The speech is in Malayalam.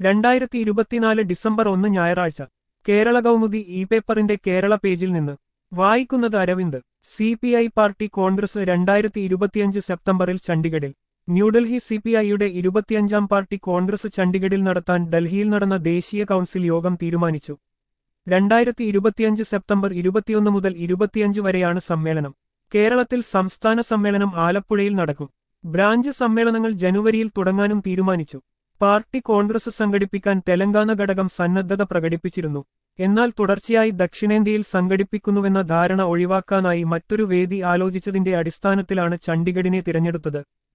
രണ്ടായിരത്തി ഇരുപത്തിനാല് ഡിസംബർ ഒന്ന് ഞായറാഴ്ച കേരള കൗമുദി ഇ പേപ്പറിന്റെ കേരള പേജിൽ നിന്ന് വായിക്കുന്നത് Aravind C P I party Congress രണ്ടായിരത്തി ഇരുപത്തിയഞ്ച് സെപ്റ്റംബറിൽ ചണ്ഡിഗഡിൽ ന്യൂഡൽഹി സി പി ഐയുടെ ഇരുപത്തിയഞ്ചാം പാർട്ടി കോൺഗ്രസ് ചണ്ഡിഗഡിൽ നടത്താൻ ഡൽഹിയിൽ നടന്ന ദേശീയ കൗൺസിൽ യോഗം തീരുമാനിച്ചു രണ്ടായിരത്തി ഇരുപത്തിയഞ്ച് സെപ്റ്റംബർ ഇരുപത്തിയൊന്ന് മുതൽ ഇരുപത്തിയഞ്ച് വരെയാണ് സമ്മേളനം കേരളത്തിൽ സംസ്ഥാന സമ്മേളനം ആലപ്പുഴയിൽ നടക്കും ബ്രാഞ്ച് സമ്മേളനങ്ങൾ ജനുവരിയിൽ തുടങ്ങാനും തീരുമാനിച്ചു പാർട്ടി കോൺഗ്രസ് സംഘടിപ്പിക്കാൻ തെലങ്കാന ഘടകം സന്നദ്ധത പ്രകടിപ്പിച്ചിരുന്നു എന്നാൽ തുടർച്ചയായി ദക്ഷിണേന്ത്യയിൽ സംഘടിപ്പിക്കുന്നുവെന്ന ധാരണ ഒഴിവാക്കാനായി മറ്റൊരു വേദി ആലോചിച്ചതിന്റെ അടിസ്ഥാനത്തിലാണ് ചണ്ഡിഗഡിനെ തിരഞ്ഞെടുത്തത്